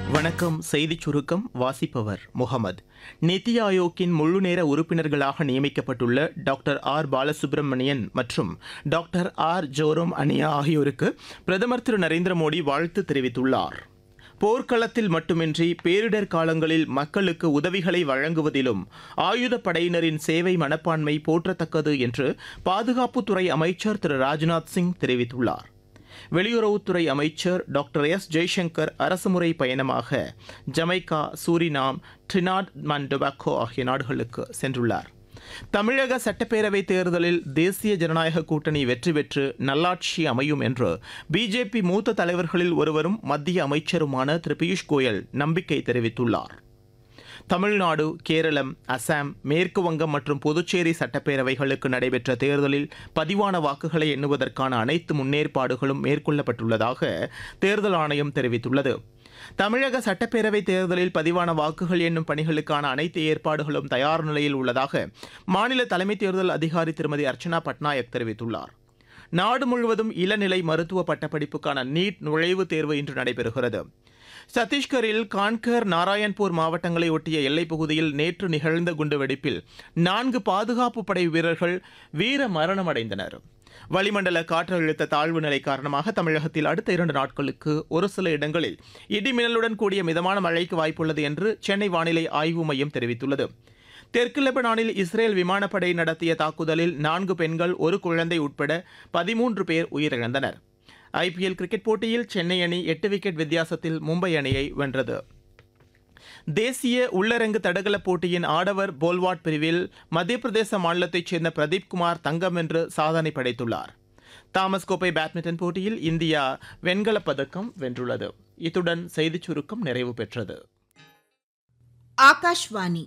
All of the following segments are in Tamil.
வணக்கம் செய்திச் சுருக்கம் வாசிப்பவர் முகமது நித்தி ஆயோக்கின் முழுநேர உறுப்பினர்களாக நியமிக்கப்பட்டுள்ள டாக்டர் ஆர் பாலசுப்ரமணியன் மற்றும் டாக்டர் ஆர் ஜோரோம் அனியா ஆகியோருக்கு பிரதமர் திரு நரேந்திர மோடி வாழ்த்து தெரிவித்துள்ளார் போர்க்களத்தில் மட்டுமின்றி பேரிடர் காலங்களில் மக்களுக்கு உதவிகளை வழங்குவதிலும் ஆயுதப் படையினரின் சேவை மனப்பான்மை போற்றத்தக்கது என்று பாதுகாப்புத்துறை அமைச்சர் திரு ராஜ்நாத் சிங் தெரிவித்துள்ளார் வெளியுறவுத்துறை அமைச்சர் டாக்டர் எஸ் ஜெய்சங்கர் அரசுமுறை பயணமாக Jamaica Suriname Trinidad and Tobago ஆகிய நாடுகளுக்கு சென்றுள்ளார் தமிழக சட்டப்பேரவைத் தேர்தலில் தேசிய ஜனநாயக கூட்டணி வெற்றி பெற்று நல்லாட்சி அமையும் என்று பிஜேபி மூத்த தலைவர்களில் ஒருவரும் மத்திய அமைச்சருமான திரு பியூஷ் கோயல் நம்பிக்கை தெரிவித்துள்ளார் தமிழ்நாடு கேரளம் அசாம் மேற்கு வங்கம் மற்றும் புதுச்சேரி சட்டப்பேரவைகளுக்கு நடைபெற்ற தேர்தலில் பதிவான வாக்குகளை எண்ணுவதற்கான அனைத்து முன்னேற்பாடுகளும் மேற்கொள்ளப்பட்டுள்ளதாக தேர்தல் ஆணையம் தெரிவித்துள்ளது தமிழக சட்டப்பேரவை தேர்தலில் பதிவான வாக்குகள் எண்ணும் பணிகளுக்கான அனைத்து ஏற்பாடுகளும் தயார் நிலையில் உள்ளதாக மாநில தலைமை தேர்தல் அதிகாரி திருமதி அர்ச்சனா பட்நாயக் தெரிவித்துள்ளார் நாடு முழுவதும் இளநிலை மருத்துவ பட்டப்படிப்புக்கான நீட் நுழைவுத் தேர்வு இன்று நடைபெறுகிறது சத்தீஸ்கரில் கான்கர் நாராயண்பூர் மாவட்டங்களை ஒட்டிய எல்லைப் பகுதியில் நேற்று நிகழ்ந்த குண்டுவெடிப்பில் நான்கு பாதுகாப்பு படை வீரர்கள் வீர மரணமடைந்தனர் வளிமண்டல காற்றழுத்த தாழ்வு நிலை காரணமாக தமிழகத்தில் அடுத்த இரண்டு நாட்களுக்கு ஒரு சில இடங்களில் இடி மின்னலுடன் கூடிய மிதமான மழைக்கு வாய்ப்புள்ளது என்று சென்னை வானிலை ஆய்வு மையம் தெரிவித்துள்ளது தெற்கு லெபனானில் இஸ்ரேல் விமானப்படை நடத்திய தாக்குதலில் நான்கு பெண்கள் ஒரு குழந்தை உட்பட பதிமூன்று பேர் உயிரிழந்தனர் ஐபிஎல் கிரிக்கெட் போட்டியில் சென்னை அணி எட்டு விக்கெட் வித்தியாசத்தில் மும்பை அணியை வென்றது தேசிய உள்ளரங்கு தடகள போட்டியின் ஆடவர் போல்வாட் பிரிவில் மத்திய பிரதேச மாநிலத்தைச் சேர்ந்த பிரதீப் குமார் தங்கம் வென்று சாதனை படைத்துள்ளார் தாமஸ் கோப்பை பேட்மிண்டன் போட்டியில் இந்தியா வெண்கலப் பதக்கம் வென்றுள்ளது இத்துடன் செய்திச் சுருக்கம் நிறைவு பெற்றது ஆகாஷ்வாணி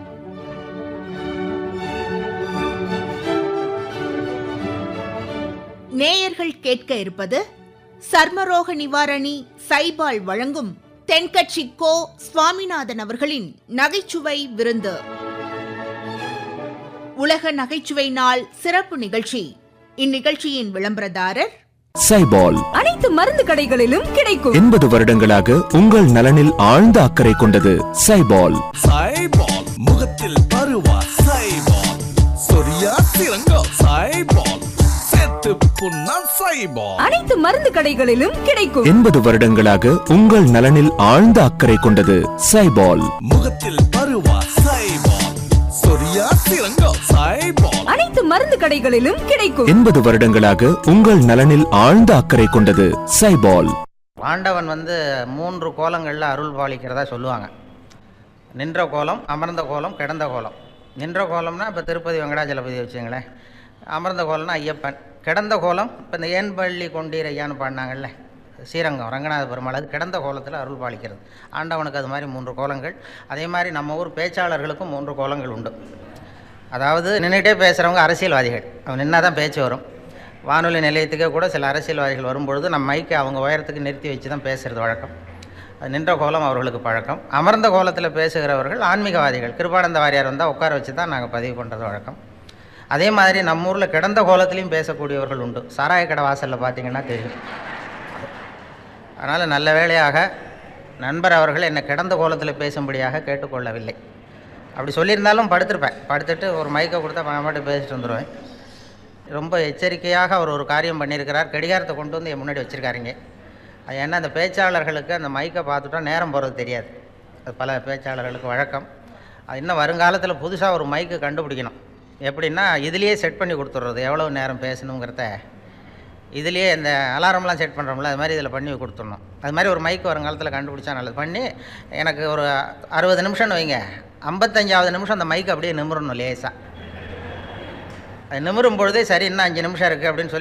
நேயர்கள் கேட்க இருப்பது சர்மரோக நிவாரணி சைபால் வழங்கும் தென்கட்சி கோ சுவாமிநாதன் அவர்களின் நகைச்சுவை விருந்து உலக நகைச்சுவை நாள் சிறப்பு நிகழ்ச்சி இந்நிகழ்ச்சியின் விளம்பரதாரர் சைபால் அனைத்து மருந்து கடைகளிலும் கிடைக்கும் எண்பது வருடங்களாக உங்கள் நலனில் ஆழ்ந்த அக்கறை கொண்டது சைபால் சைபால் முகத்தில் பருவா சைபால் சொரியா சிறங்கோ சைபால் செத்து புண்ணா சைபால் அனைத்து மருந்து கடைகளிலும் கிடைக்கும் எண்பது வருடங்களாக உங்கள் நலனில் ஆழ்ந்த அக்கறை கொண்டது சைபால் முகத்தில் பருவா சைபால் சொரியா சிறங்கோ சைபால் அனைத்து மருந்து கடைகளிலும் கிடைக்கும் எண்பது வருடங்களாக உங்கள் நலனில் ஆழ்ந்த அக்கறை கொண்டது சைபால் ஆண்டவன் வந்து மூன்று கோலங்களில் அருள் பாலிக்கிறதா சொல்லுவாங்க நின்ற கோலம் அமர்ந்த கோலம் கிடந்த கோலம் நின்ற கோலம்னா இப்போ திருப்பதி வெங்கடாஜலபதி வச்சுங்களேன் அமர்ந்த கோலம்னா ஐயப்பன் கிடந்த கோலம் இப்போ இந்த ஏன் பள்ளி கொண்டீர் ஐயான்னு பாடினாங்கல்ல ஸ்ரீரங்கம் ரங்கநாத பெருமாள் அது கிடந்த கோலத்தில் அருள் பாலிக்கிறது ஆண்டவனுக்கு அது மாதிரி மூன்று கோலங்கள் அதே மாதிரி நம்ம ஊர் பேச்சாளர்களுக்கும் மூன்று கோலங்கள் உண்டு அதாவது நின்றுட்டே பேசுகிறவங்க அரசியல்வாதிகள் அவங்க நின்னா தான் பேச்சு வரும் வானொலி நிலையத்துக்கே கூட சில அரசியல்வாதிகள் வரும்பொழுது நம்ம மைக்கை அவங்க உயரத்துக்கு நிறுத்தி வச்சு தான் பேசுகிறது வழக்கம் அது நின்ற கோலம் அவர்களுக்கு பழக்கம் அமர்ந்த கோலத்தில் பேசுகிறவர்கள் ஆன்மீகவாதிகள் கிருபானந்த வாரியார் வந்தால் உட்கார வச்சு தான் நாங்கள் பதிவு பண்ணுறது வழக்கம் அதே மாதிரி நம்ம ஊரில் கிடந்த கோலத்திலையும் பேசக்கூடியவர்கள் உண்டு சாராய கடை வாசலில் பார்த்தீங்கன்னா தெரியும் அதனால் நல்ல வேளையாக நண்பர் அவர்கள் என்னை கிடந்த கோலத்தில் பேசும்படியாக கேட்டுக்கொள்ளவில்லை அப்படி சொல்லியிருந்தாலும் படுத்திருப்பேன் படுத்துட்டு ஒரு மைக்கை கொடுத்தா நான் பாட்டு பேசிட்டு வந்துடுவேன் ரொம்ப எச்சரிக்கையாக அவர் ஒரு காரியம் பண்ணியிருக்கிறார் கடிகாரத்தை கொண்டு வந்து என் முன்னாடி வச்சுருக்காருங்க அது ஏன்னா அந்த பேச்சாளர்களுக்கு அந்த மைக்கை பார்த்துட்டா நேரம் போகிறது தெரியாது அது பல பேச்சாளர்களுக்கு வழக்கம் அது இன்னும் வருங்காலத்தில் புதுசாக ஒரு மைக்கு கண்டுபிடிக்கணும் எப்படின்னா இதுலேயே செட் பண்ணி கொடுத்துட்றது எவ்வளோ நேரம் பேசணுங்கிறத இதுலேயே இந்த அலாரம்லாம் செட் பண்ணுறோம்ல அது மாதிரி இதில் பண்ணி கொடுத்துடணும் அது மாதிரி ஒரு மைக் வருங்காலத்தில் கண்டுபிடிச்சா நல்லது பண்ணி எனக்கு ஒரு அறுபது நிமிஷம்னு வைங்க ஐம்பத்தஞ்சாவது நிமிஷம் அந்த மைக் அப்படியே நிமிரணும் லேசாக அது நிமிரும் பொழுதே சரி இன்னும் அஞ்சு நிமிஷம் இருக்குது அப்படின்னு சொல்லி